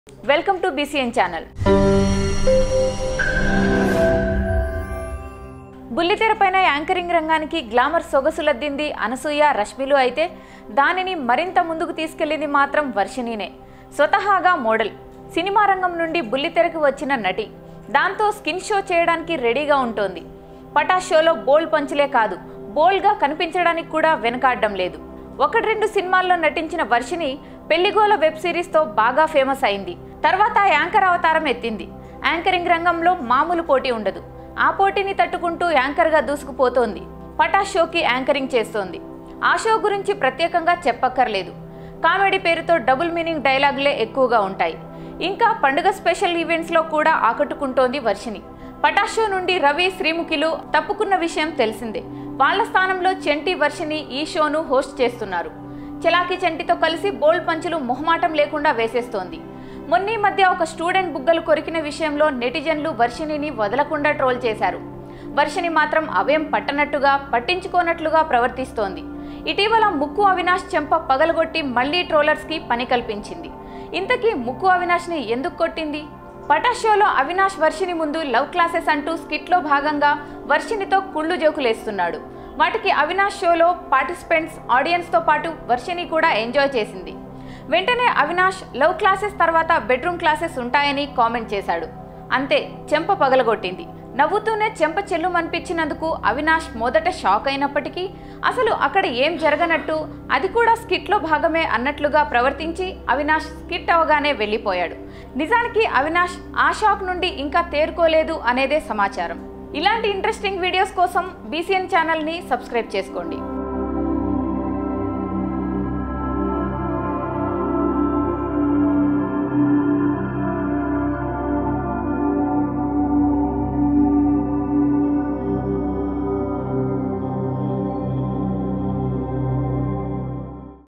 welcome to BCN channel బుల్లితెరపైన anchoring రంగానికి glamour సొగసులద్దింది అనసూయ రష్మిలు అయితే దానిని మరింత ముందుకు తీసుకెళ్లింది మాత్రం వర్షిణినే స్వతహాగా మోడల్ సినిమా రంగం నుండి బుల్లితెరకు వచ్చిన నటి దాంతో స్కిన్ షో చేయడానికి రెడీగా ఉంటోంది పటాస్ షోలో బోల్డ్ పంచులే కాదు బోల్డ్గా కనిపించడానికి కూడా వెనకాడడం లేదు ఒకటి రెండు సినిమాల్లో నటించిన వర్షిని పెళ్లిగోల వెబ్ సిరీస్తో బాగా ఫేమస్ అయింది తర్వాత యాంకర్ అవతారం ఎత్తింది యాంకరింగ్ రంగంలో మామూలు పోటీ ఉండదు ఆ పోటీని తట్టుకుంటూ యాంకర్గా దూసుకుపోతోంది పటాస్ షోకి యాంకరింగ్ చేస్తోంది ఆ షో గురించి ప్రత్యేకంగా చెప్పక్కర్లేదు కామెడీ పేరుతో డబుల్ మీనింగ్ డైలాగులే ఎక్కువగా ఉంటాయి ఇంకా పండుగ స్పెషల్ ఈవెంట్స్లో కూడా ఆకట్టుకుంటోంది వర్షిని పటాస్ షో నుండి రవి శ్రీముఖిలు తప్పుకున్న విషయం తెలిసిందే వాళ్ళ స్థానంలో చెంటి వర్షిని ఈ షోను హోస్ట్ చేస్తున్నారు చలాకీ చెంటితో కలిసి బోల్డ్ పంచులు మొహమాటం లేకుండా వేసేస్తోంది మొన్నీ మధ్య ఒక స్టూడెంట్ బుగ్గలు కొరికిన విషయంలో నెటిజన్లు వర్షిణిని వదలకుండా ట్రోల్ చేశారు వర్షిని మాత్రం అవేం పట్టనట్టుగా పట్టించుకోనట్లుగా ప్రవర్తిస్తోంది ఇటీవల ముక్కు అవినాష్ చెంప పగలగొట్టి మళ్లీ ట్రోలర్స్కి పని కల్పించింది ఇంతకీ ముక్కు అవినాష్ని ఎందుకు కొట్టింది పటాస్ షోలో అవినాష్ వర్షిని ముందు లవ్ క్లాసెస్ అంటూ స్కిట్లో భాగంగా వర్షినితో కుళ్ళు జోకులేస్తున్నాడు వాటికి అవినాష్ షోలో పార్టిసిపెంట్స్ ఆడియన్స్తో పాటు వర్షిని కూడా ఎంజాయ్ చేసింది వెంటనే అవినాష్ లవ్ క్లాసెస్ తర్వాత బెడ్రూమ్ క్లాసెస్ ఉంటాయని కామెంట్ చేశాడు అంతే చెంప పగలగొట్టింది నవ్వుతూనే చెంప చెల్లుమనిపించినందుకు అవినాష్ మొదట షాక్ అయినప్పటికీ అసలు అక్కడ ఏం జరగనట్టు అది కూడా స్కిట్లో భాగమే అన్నట్లుగా ప్రవర్తించి అవినాష్ స్కిట్ అవగానే వెళ్ళిపోయాడు నిజానికి అవినాష్ ఆ షాక్ నుండి ఇంకా తేరుకోలేదు అనేదే సమాచారం ఇలాంటి ఇంట్రెస్టింగ్ వీడియోస్ కోసం బీసీఎన్ ఛానల్ని సబ్స్క్రైబ్ చేసుకోండి